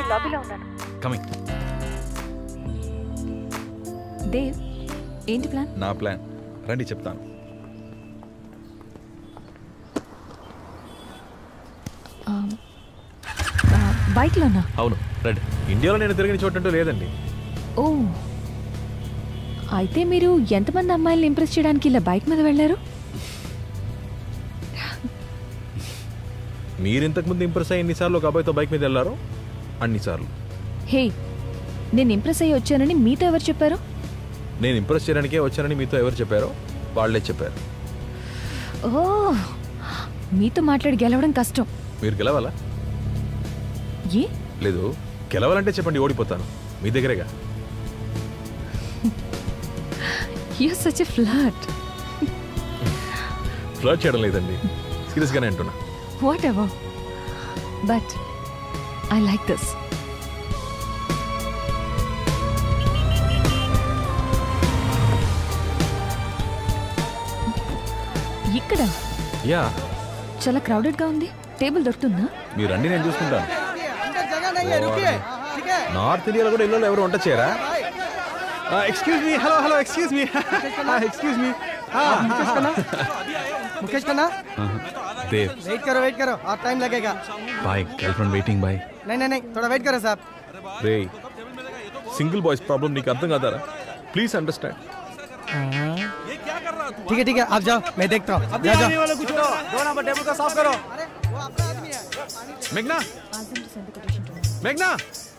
లాబీలో ఉన్నాను కమింగ్ దేవ్ ఏంటి ప్లాన్ నా ప్లాన్ రండి చెప్తాను బైక్లోనా అవును రండి ఇండియాలో నేను తిరిగిన చోటంటూ లేదండి ఓ అయితే మీరు ఎంతమంది అమ్మాయిల్ని ఇంప్రెస్ చేయడానికి ఇలా బైక్ మీద వెళ్ళారు మీరు ఇంతకుముందు ఇంప్రెస్ అయ్యి ఎన్నిసార్లు ఒక అబ్బాయితో బైక్ మీద వెళ్ళారో అన్నిసార్లు హే నేను ఇంప్రెస్ అయ్యి వచ్చానని మీతో ఎవరు చెప్పారు నేను ఇంప్రెస్ చేయడానికే వచ్చానని మీతో ఎవరు చెప్పారో వాళ్ళే చెప్పారు ఓ మీతో మాట్లాడి గెలవడం కష్టం మీరు గెలవాలా ఏ లేదు గెలవాలంటే చెప్పండి ఓడిపోతాను మీ దగ్గరేగా you such a flat flirt చేయడం లేదండి సీరియస్గానే అంటున్నా whatever but I like this ఇక్కడ యా చాలా క్రౌడెడ్గా ఉంది టేబుల్ దొరుకుతుందా మీరు రండి నేను చూసుకుంటాను अंदर जगह नहीं है रुकिए ठीक है నార్త్ ఇండియాలో కూడా ఇల్లు ఎవరు వంట చేయరా excuse me hello hello excuse me excuse me Mukesh का ना मुकेश का ना దేవ్ वेट करो वेट करो और टाइम लगेगा boy girlfriend waiting boy नहीं नहीं नहीं थोड़ा वेट करो साहब రే సింగిల్ బాయ్స్ ప్రాబ్లం నీకు అర్థం కాదారా ప్లీజ్ అండర్స్టాండ్ ठीक है ठीक है आप जाओ मैं देखता हूँ जा जाओ మేఘ్నా మేఘ్నా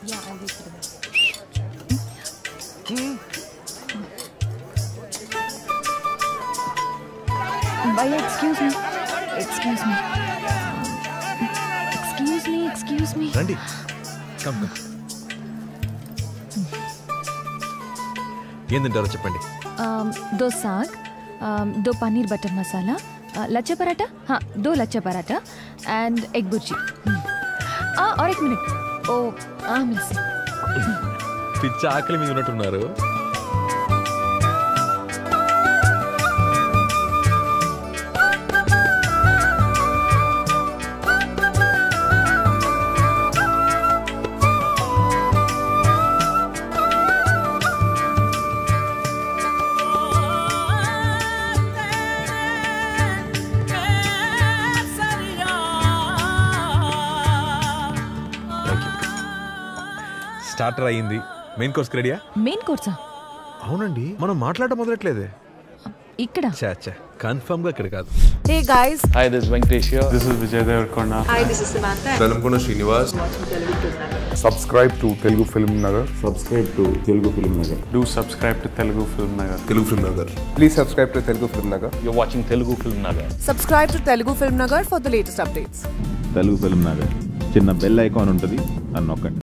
భయ్యా excuse me excuse me excuse me excuse మీ రండి కమ్ కమ్ ఏం తింటారో చెప్పండి दो साग um, दो पनीर बटर मसाला uh, लच्छा पराठा हाँ दो लच्छा पराठा एंड एग भुर्जी हम्म। आ, और एक मिनट ओ आ मिस పిచ్చ ఆకలి మీద ఉన్నట్టున్నారు స్టార్టర్ అయ్యింది మెయిన్ కోర్స్ రెడీయా మెయిన్ కోర్సా అవునండి మనం మాట్లాడటం మొదలట్లేదే ఇక్కడ చా చా కన్ఫర్మ్ గా ఇక్కడ కాదు Hey guys, Hi, this is Venkatesh here. This is Vijay Devarkonda. hi, this is Samantha. Velankonda Srinivas subscribe to Telugu Film Nagar Subscribe to Telugu Film Nagar. Do subscribe to Telugu Film Nagar. Telugu Film Nagar please subscribe to Telugu Film Nagar You're watching Telugu Film Nagar. Subscribe to Telugu Film Nagar for the latest updates. Telugu Film Nagar చిన్న bell icon ఉంటుంది అని నొక్కండి